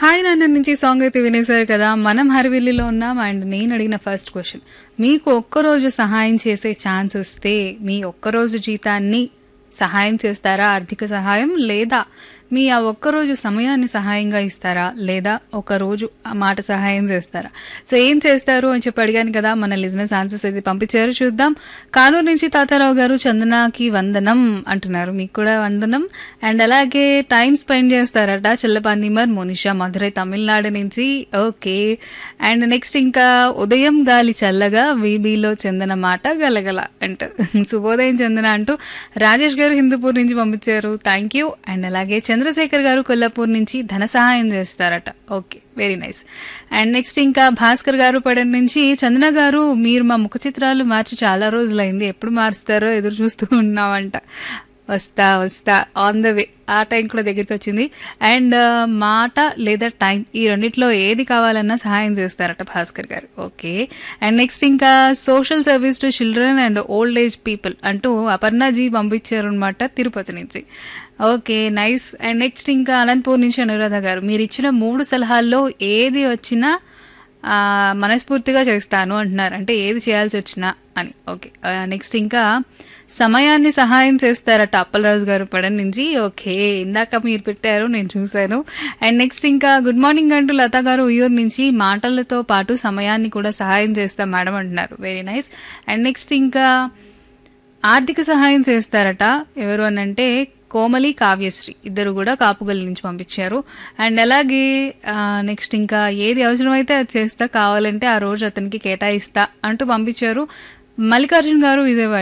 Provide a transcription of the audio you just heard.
hi నాన్న నుంచి song అయితే వినేశారు కదా మనం హరివిల్లిలో ఉన్నాం అండ్ నేను అడిగిన ఫస్ట్ క్వశ్చన్ మీకు ఒక్కరోజు సహాయం చేసే ఛాన్స్ వస్తే మీ ఒక్కరోజు జీతాన్ని సహాయం చేస్తారా ఆర్థిక సహాయం లేదా మీ ఆ ఒక్కరోజు సమయాన్ని సహాయంగా ఇస్తారా లేదా ఒక రోజు ఆ మాట సహాయం చేస్తారా సో ఏం చేస్తారు అని చెప్పి అడిగాను కదా మన లిజినెస్ ఆన్సర్స్ అయితే పంపించారు చూద్దాం కానూరు నుంచి తాతారావు గారు చందనాకి వందనం అంటున్నారు మీకు కూడా వందనం అండ్ అలాగే టైం స్పెండ్ చేస్తారట చెల్లపానిమర్ మోనిషా మధురై తమిళనాడు నుంచి ఓకే అండ్ నెక్స్ట్ ఇంకా ఉదయం గాలి చల్లగా వీబీలో చందన మాట గలగల అంటూ శుభోదయం చందన అంటూ రాజేష్ గారు హిందూపూర్ నుంచి పంపించారు థ్యాంక్ యూ అండ్ అలాగే చంద్రశేఖర్ గారు కొల్లాపూర్ నుంచి ధన సహాయం చేస్తారట okay very nice and next ఇంకా భాస్కర్ గారు పడన్ నుంచి చందన గారు మీరు మా ముఖ చిత్రాలు మార్చి చాలా రోజులైంది ఎప్పుడు మారుస్తారో ఎదురు చూస్తూ ఉన్నామంట వస్తా వస్తా ఆన్ ద వే ఆ టైం కూడా దగ్గరికి వచ్చింది అండ్ మాట లేదా టైం ఈ రెండిట్లో ఏది కావాలన్నా సహాయం చేస్తారట Bhaskar garu okay and next ఇంకా social service to children and old age people అంటూ అపర్ణాజీ పంపించారు అనమాట తిరుపతి నుంచి ఓకే నైస్ అండ్ నెక్స్ట్ ఇంకా అనంతపూర్ నుంచి అనురాధ గారు మీరు ఇచ్చిన మూడు సలహాల్లో ఏది వచ్చినా ఆ, మనస్ఫూర్తిగా చేస్తాను అంటున్నారు అంటే ఏది చేయాల్సి వచ్చినా అని ఓకే నెక్స్ట్ ఇంకా సమయాన్ని సహాయం చేస్తారట అప్పలరాజు గారు పడన్ నుంచి ఓకే ఇందాక మీరు పెట్టారు నేను చూశాను అండ్ నెక్స్ట్ ఇంకా గుడ్ మార్నింగ్ అంటూ లత గారు ఉయ్యూరు నుంచి మాటలతో పాటు సమయాన్ని కూడా సహాయం చేస్తాం మేడం అంటున్నారు వెరీ నైస్ అండ్ నెక్స్ట్ ఇంకా ఆర్థిక సహాయం చేస్తారట ఎవరు అని అంటే కోమలి కావ్యశ్రీ ఇద్దరు కూడా కాపుగల్ నుంచి పంపించారు అండ్ అలాగే నెక్స్ట్ ఇంకా ఏది అవసరమైతే అది చేస్తా కావాలంటే ఆ రోజు అతనికి కేటాయిస్తా అంటూ పంపించారు మల్లికార్జున్ గారు విజయవాడ